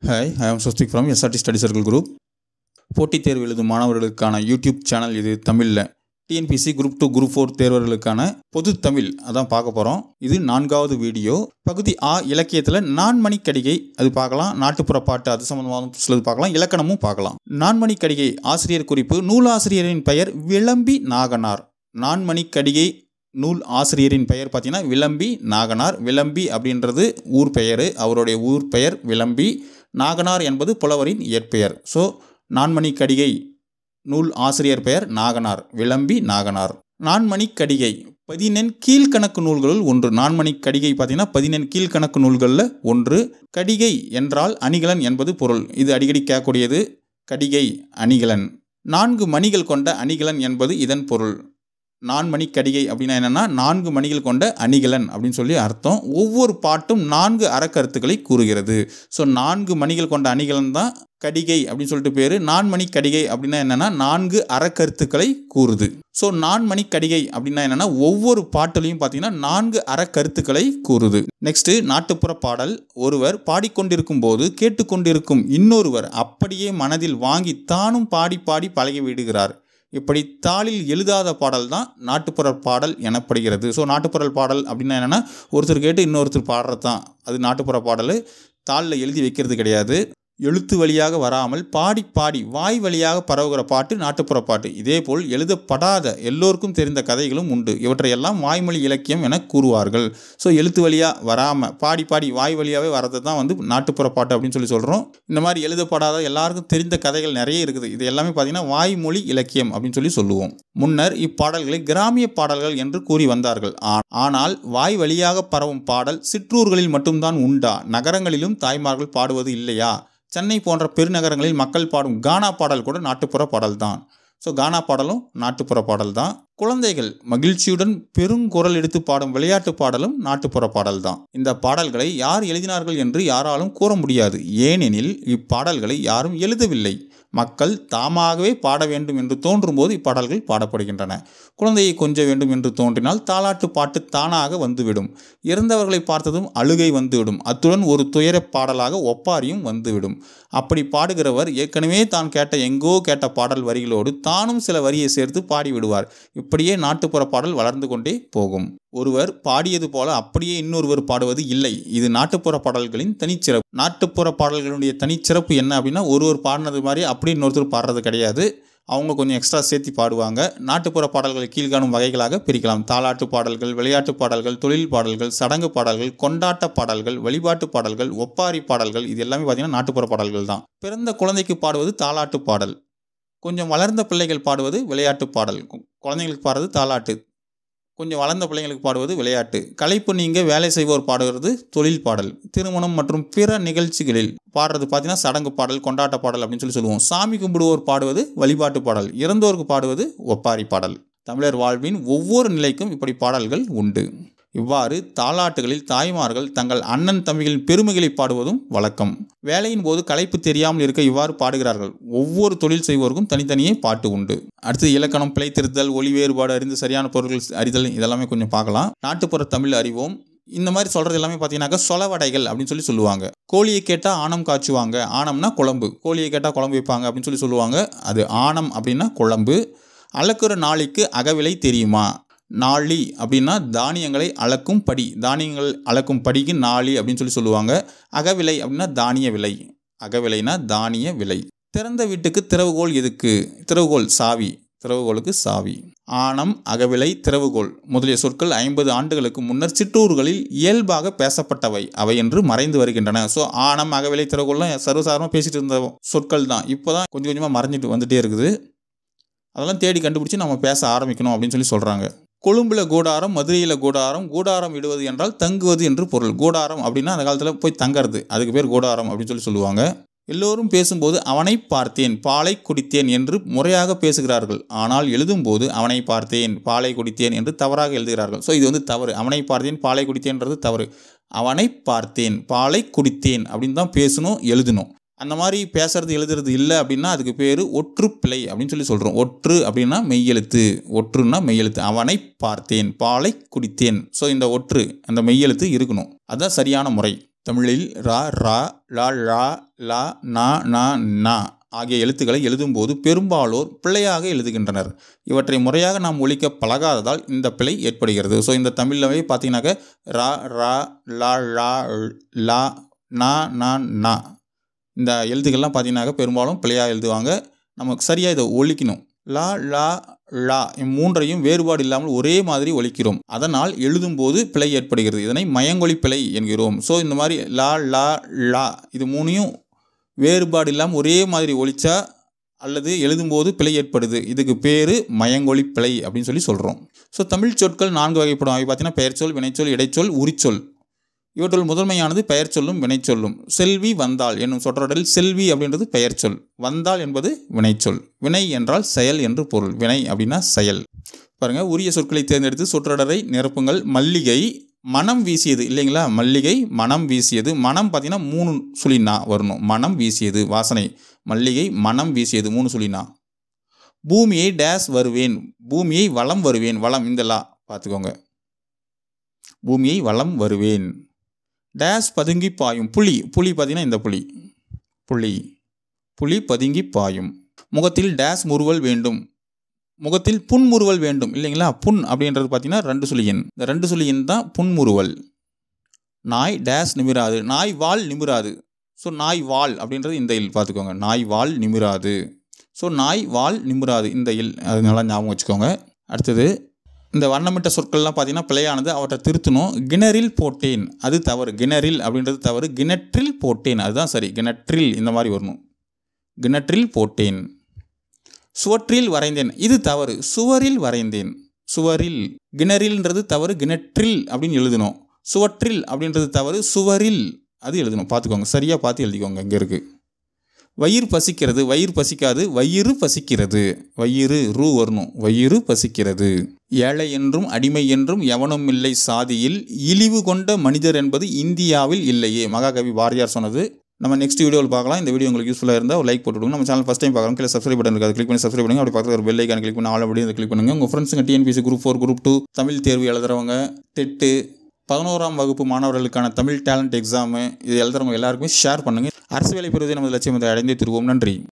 hi I am Swastik from SRT study circle group போட்டித் தேர்வு எழுதும் மாணவர்களுக்கான யூடியூப் சேனல் இது தமிழில் TNPSC group two group four தேர்வர்களுக்கான பொது தமிழ் அதான் பார்க்க போகிறோம் இது நான்காவது வீடியோ பகுதி ஆ இலக்கியத்தில் நான்மணி கடிகை அது பார்க்கலாம் நாட்டுப்புற பாட்டு அது சம்மந்தமாக சிலது பார்க்கலாம் இலக்கணமும் பார்க்கலாம் நான்மணி கடிகை ஆசிரியர் குறிப்பு நூலாசிரியரின் பெயர் விளம்பி நாகனார் நான்மணி கடிகை நூல் ஆசிரியரின் பெயர் பார்த்தீங்கன்னா விளம்பி நாகனார் விளம்பி அப்படின்றது ஊர் பெயர் அவருடைய ஊர் பெயர் விளம்பி நாகனார் என்பது புலவரின் இயற்பெயர் ஸோ நான்மணி கடிகை நூல் ஆசிரியர் பெயர் நாகனார் விளம்பி நாகனார் நான்மணி கடிகை பதினெண் கீழ்கணக்கு நூல்களுள் ஒன்று நான்மணி கடிகை பார்த்தீங்கன்னா பதினெண் கீழ்கணக்கு நூல்களில் ஒன்று கடிகை என்றால் அணிகலன் என்பது பொருள் இது அடிக்கடி கேட்கக்கூடியது கடிகை அணிகலன் நான்கு மணிகள் கொண்ட அணிகலன் என்பது இதன் பொருள் நான்மணி கடிகை அப்படின்னா என்னென்னா நான்கு மணிகள் கொண்ட அணிகலன் அப்படின்னு சொல்லி அர்த்தம் ஒவ்வொரு பாட்டும் நான்கு அறக்கருத்துக்களை கூறுகிறது ஸோ நான்கு மணிகள் கொண்ட அணிகலன் தான் கடிகை அப்படின்னு சொல்லிட்டு பேர் நான்மணி கடிகை அப்படின்னா என்னென்னா நான்கு அறக்கருத்துக்களை கூறுது ஸோ நான்மணி கடிகை அப்படின்னா என்னென்னா ஒவ்வொரு பாட்டுலையும் பார்த்தீங்கன்னா நான்கு அறக்கருத்துக்களை கூறுது நெக்ஸ்ட்டு நாட்டுப்புற பாடல் ஒருவர் பாடிக்கொண்டிருக்கும் போது கேட்டுக்கொண்டிருக்கும் இன்னொருவர் அப்படியே மனதில் வாங்கி தானும் பாடி பாடி பழகி விடுகிறார் இப்படி தாளில் எழுதாத பாடல் தான் நாட்டுப்புற பாடல் எனப்படுகிறது ஸோ நாட்டுப்புற பாடல் அப்படின்னா என்னென்னா ஒருத்தர் கேட்டு இன்னொருத்தர் பாடுறது தான் அது நாட்டுப்புற பாடல் தாளில் எழுதி வைக்கிறது கிடையாது எழுத்து வழியாக வராமல் பாடி பாடி வாய் வழியாக பரவுகிற பாட்டு நாட்டுப்புற பாட்டு இதேபோல் எழுதப்படாத எல்லோருக்கும் தெரிந்த கதைகளும் உண்டு இவற்றையெல்லாம் வாய்மொழி இலக்கியம் என கூறுவார்கள் ஸோ எழுத்து வழியாக வராமல் பாடி பாடி வாய் வழியாகவே வரது தான் வந்து நாட்டுப்புற பாட்டு அப்படின்னு சொல்லி சொல்கிறோம் இந்த மாதிரி எழுதப்படாத எல்லாருக்கும் தெரிந்த கதைகள் நிறைய இருக்குது இது எல்லாமே பார்த்திங்கன்னா வாய்மொழி இலக்கியம் அப்படின்னு சொல்லி சொல்லுவோம் முன்னர் இப்பாடல்களை கிராமிய பாடல்கள் என்று கூறி வந்தார்கள் ஆனால் வாய் வழியாக பரவும் பாடல் சிற்றூர்களில் மட்டும்தான் உண்டா நகரங்களிலும் தாய்மார்கள் பாடுவது இல்லையா சென்னை போன்ற பெருநகரங்களில் மக்கள் பாடும் கானா பாடல் கூட நாட்டுப்புற பாடல் தான் ஸோ கானா பாடலும் நாட்டுப்புற பாடல் தான் குழந்தைகள் மகிழ்ச்சியுடன் பெருங்குரல் எடுத்து பாடும் விளையாட்டு பாடலும் நாட்டுப்புற பாடல் தான் இந்த பாடல்களை யார் எழுதினார்கள் என்று யாராலும் கூற முடியாது ஏனெனில் இப்பாடல்களை யாரும் எழுதவில்லை மக்கள் தாமாகவே பாட வேண்டும் என்று தோன்றும் போது இப்பாடல்கள் பாடப்படுகின்றன குழந்தையை கொஞ்ச வேண்டும் என்று தோன்றினால் தாலாட்டு பாட்டு தானாக வந்துவிடும் இறந்தவர்களை பார்த்ததும் அழுகை வந்துவிடும் அத்துடன் ஒரு துயர பாடலாக ஒப்பாரியும் வந்துவிடும் அப்படி பாடுகிறவர் ஏற்கனவே தான் கேட்ட எங்கோ கேட்ட பாடல் வரிகளோடு தானும் சில வரியை சேர்த்து பாடிவிடுவார் இப்படியே நாட்டுப்புற பாடல் வளர்ந்து கொண்டே போகும் ஒருவர் பாடியது போல அப்படியே இன்னொருவர் பாடுவது இல்லை இது நாட்டுப்புற பாடல்களின் தனிச்சிறப்பு நாட்டுப்புற பாடல்களுடைய தனிச்சிறப்பு என்ன அப்படின்னா ஒருவர் பாடினது மாதிரி அப்படி இன்னொருத்தர் பாடுறது கிடையாது அவங்க கொஞ்சம் எக்ஸ்ட்ரா சேர்த்து பாடுவாங்க நாட்டுப்புற பாடல்களை கீழ்காணும் வகைகளாக பிரிக்கலாம் தாலாட்டு பாடல்கள் விளையாட்டு பாடல்கள் தொழில் பாடல்கள் சடங்கு பாடல்கள் கொண்டாட்ட பாடல்கள் வழிபாட்டு பாடல்கள் ஒப்பாரி பாடல்கள் இது எல்லாமே பார்த்திங்கன்னா நாட்டுப்புற பாடல்கள் தான் பிறந்த குழந்தைக்கு பாடுவது தாலாட்டு பாடல் கொஞ்சம் வளர்ந்த பிள்ளைகள் பாடுவது விளையாட்டு பாடல் குழந்தைங்களுக்கு பாடுறது தாலாட்டு கொஞ்சம் வளர்ந்த பிள்ளைங்களுக்கு பாடுவது விளையாட்டு களைப்பு நீங்க வேலை செய்வோர் பாடுகிறது தொழில் பாடல் திருமணம் மற்றும் பிற நிகழ்ச்சிகளில் பாடுறது பார்த்தீங்கன்னா சடங்கு பாடல் கொண்டாட்ட பாடல் அப்படின்னு சொல்லி சொல்லுவோம் சாமி கும்பிடுவோர் பாடுவது வழிபாட்டு பாடல் இறந்தோருக்கு பாடுவது ஒப்பாரி பாடல் தமிழர் வாழ்வின் ஒவ்வொரு நிலைக்கும் இப்படி பாடல்கள் உண்டு இவ்வாறு தாலாட்டுகளில் தாய்மார்கள் தங்கள் அண்ணன் தம்பிகளின் பெருமைகளை பாடுவதும் வழக்கம் வேலையின் போது களைப்பு தெரியாமல் இருக்க இவ்வாறு பாடுகிறார்கள் ஒவ்வொரு தொழில் செய்வோருக்கும் தனித்தனியே பாட்டு உண்டு அடுத்து இலக்கணம் பிழை திருத்தல் ஒளி வேறுபாடு அறிந்து சரியான பொருட்கள் அறிதல் இதெல்லாமே கொஞ்சம் பார்க்கலாம் நாட்டுப்புற தமிழ் அறிவோம் இந்த மாதிரி சொல்கிறது எல்லாமே பார்த்தீங்கன்னாக்கா சொலவடைகள் அப்படின்னு சொல்லி சொல்லுவாங்க கோழியை கேட்டால் ஆணம் காய்ச்சுவாங்க ஆணம்னா குழம்பு கோழியை கேட்டால் குழம்பு வைப்பாங்க அப்படின்னு சொல்லி சொல்லுவாங்க அது ஆணம் அப்படின்னா குழம்பு அளக்குற நாளைக்கு அகவிலை தெரியுமா நாளி அப்படின்னா தானியங்களை அளக்கும் படி தானியங்கள் அளக்கும் படிக்கு நாளி அப்படின்னு சொல்லி சொல்லுவாங்க அகவிலை அப்படின்னா தானிய விலை அகவிலைனா தானிய விலை திறந்த வீட்டுக்கு திறவுகோல் எதுக்கு திறவுகோல் சாவி திறவுகோலுக்கு சாவி ஆணம் அகவிலை திறவுகோல் முதலிய சொற்கள் ஐம்பது ஆண்டுகளுக்கு முன்னர் சிற்றூர்களில் இயல்பாக பேசப்பட்டவை அவை என்று மறைந்து வருகின்றன ஸோ ஆணம் அகவிலை திறவுகோல்லாம் சர்வசாதாரணமாக பேசிட்டு இருந்த சொற்கள் தான் இப்போ தான் கொஞ்சம் கொஞ்சமாக மறைஞ்சிட்டு வந்துகிட்டே இருக்குது அதெல்லாம் தேடி கண்டுபிடிச்சி நம்ம பேச ஆரம்பிக்கணும் அப்படின்னு சொல்லி சொல்கிறாங்க கொழும்புல கூடாரம் மதுரையில் கூடாரம் கூடாரம் இடுவது என்றால் தங்குவது என்று பொருள் கூடாரம் அப்படின்னா அந்த காலத்தில் போய் தங்கிறது அதுக்கு பேர் கூடாரம் அப்படின்னு சொல்லி சொல்லுவாங்க எல்லோரும் பேசும்போது அவனை பார்த்தேன் பாலை குடித்தேன் என்று முறையாக பேசுகிறார்கள் ஆனால் எழுதும்போது அவனை பார்த்தேன் பாலை குடித்தேன் என்று தவறாக எழுதுகிறார்கள் ஸோ இது வந்து தவறு அவனை பார்த்தேன் பாலை குடித்தேன்றது தவறு அவனை பார்த்தேன் பாலை குடித்தேன் அப்படின்னு தான் பேசணும் எழுதணும் அந்த மாதிரி பேசுறது எழுதுறது இல்லை அப்படின்னா அதுக்கு பேர் ஒற்று பிழை அப்படின்னு சொல்லி சொல்கிறோம் ஒற்று அப்படின்னா மெய்யெழுத்து ஒற்றுன்னா மெய்யெழுத்து அவனை பார்த்தேன் பாலை குடித்தேன் ஸோ இந்த ஒற்று அந்த மெய்யெழுத்து இருக்கணும் அதுதான் சரியான முறை தமிழில் ரா ரா லா லா லா நா நா நா ஆகிய எழுத்துக்களை எழுதும்போது பெரும்பாலோர் பிழையாக எழுதுகின்றனர் இவற்றை முறையாக நாம் ஒழிக்க பழகாததால் இந்த பிழை ஏற்படுகிறது ஸோ இந்த தமிழ்லவே பார்த்தீங்கன்னாக்க ரா ரா லா லா லா நா நா நா இந்த எழுத்துக்கள்லாம் பார்த்தீங்கன்னாக்க பெரும்பாலும் பிழையாக எழுதுவாங்க நமக்கு சரியாக இதை ஒழிக்கணும் லா லா லா மூன்றையும் வேறுபாடு இல்லாமல் ஒரே மாதிரி ஒழிக்கிறோம் அதனால் எழுதும்போது பிழை ஏற்படுகிறது இதனை மயங்கொலி பிழை என்கிறோம் ஸோ இந்த மாதிரி லா லா லா இது மூணையும் வேறுபாடு இல்லாமல் ஒரே மாதிரி ஒழிச்சா அல்லது எழுதும்போது பிழை ஏற்படுது இதுக்கு பேர் மயங்கொலி பிழை அப்படின்னு சொல்லி சொல்கிறோம் ஸோ தமிழ் சொற்கள் நான்கு வகைப்படும் அவை பார்த்தீங்கன்னா பெயர்ச்சொல் வினைச்சொல் இடைச்சொல் உரிச்சொல் இவற்றுள் முதன்மையானது பெயர் சொல்லும் வினைச்சொல்லும் செல்வி வந்தாள் என்னும் சொற்றொடரில் செல்வி அப்படின்றது பெயர் சொல் வந்தாள் என்பது வினைச்சொல் வினை என்றால் செயல் என்று பொருள் வினை அப்படின்னா செயல் பாருங்க உரிய சொற்களை தேர்ந்தெடுத்து சொற்றொடரை நிரப்புங்கள் மல்லிகை மனம் வீசியது இல்லைங்களா மல்லிகை மனம் வீசியது மனம் பார்த்தீங்கன்னா மூணு சுழினா வரணும் மனம் வீசியது வாசனை மல்லிகை மனம் வீசியது மூணு சுழினா பூமியை டேஸ் வருவேன் பூமியை வளம் வருவேன் வளம் இந்த லா பார்த்துக்கோங்க பூமியை வளம் வருவேன் டேஸ் பதுங்கி பாயும் புலி புலி பார்த்தீங்கன்னா இந்த புலி புலி புலி பதுங்கி பாயும் முகத்தில் டேஸ் முறுவல் வேண்டும் முகத்தில் புன்முறுவல் வேண்டும் இல்லைங்களா புண் அப்படின்றது பார்த்தீங்கன்னா ரெண்டு சுழியன் இந்த ரெண்டு சுழியன் தான் புன்முறுவல் நாய் டேஸ் நிமிராது நாய் வால் நிமிராது ஸோ நாய் வால் அப்படின்றது இந்த இல் பார்த்துக்கோங்க நாய் வால் நிமிராது ஸோ நாய் வால் நிமிராது இந்த இல் அது நல்லா ஞாபகம் வச்சுக்கோங்க அடுத்தது இந்த வண்ணமிட்ட சொற்கள்லாம் பார்த்தீங்கன்னா பிழையானது அவற்றை திருத்தணும் கிணறில் போட்டேன் அது தவறு கிணறில் அப்படின்றது தவறு கிணற்றில் போட்டேன் அதுதான் சரி கிணற்றில் இந்த மாதிரி வரணும் கிணற்றில் போட்டேன் சுவற்றில் வரைந்தேன் இது தவறு சுவரில் வரைந்தேன் சுவரில் கிணறில்ன்றது தவறு கிணற்றில் அப்படின்னு எழுதணும் சுவற்றில் அப்படின்றது தவறு சுவரில் அது எழுதணும் பார்த்துக்கோங்க சரியாக பார்த்து எழுதிக்கோங்க இங்கே இருக்குது வயிறு பசிக்கிறது வயிறு பசிக்காது வயிறு பசிக்கிறது வயிறு ரூ வரணும் வயிறு பசிக்கிறது ஏழை என்றும் அடிமை என்றும் எவனும் இல்லை சாதியில் இழிவு கொண்ட மனிதர் என்பது இந்தியாவில் இல்லையே மகாகவி வாரியார் சொன்னது நம்ம நெக்ஸ்ட் வீடியோவில் பார்க்கலாம் இந்த வீடியோ உங்களுக்கு யூஸ்ஃபுல்லாக இருந்தால் ஒரு லைக் போட்டுவிடுங்க நம்ம சேனல் ஃபஸ்ட் டைம் பார்க்கலாம் கீழே சப்ஸ்கிரைப் பட்டன் இருக்குது கிளிக் பண்ணி சப்ஸ்கிரைப் பண்ணுங்க அப்படி பக்கத்தில் ஒரு பெல் ஐக்கான் கிளிக் பண்ணி ஆல் அப்படி அதை கிளிக் பண்ணுங்க உங்கள் ஃப்ரெண்ட்ஸுங்க TNPSC group four group two Tamil தேர்வு எழுதுறவங்க டெட்டு பதினோராம் வகுப்பு மாணவர்களுக்கான தமிழ் டேலண்ட் எக்ஸாமு இது எழுதுறவங்க எல்லாருக்குமே ஷேர் பண்ணுங்கள் அரசு வேலை பெறுவதை நமது லட்சியம் அதை அடைந்தே திருவோம் நன்றி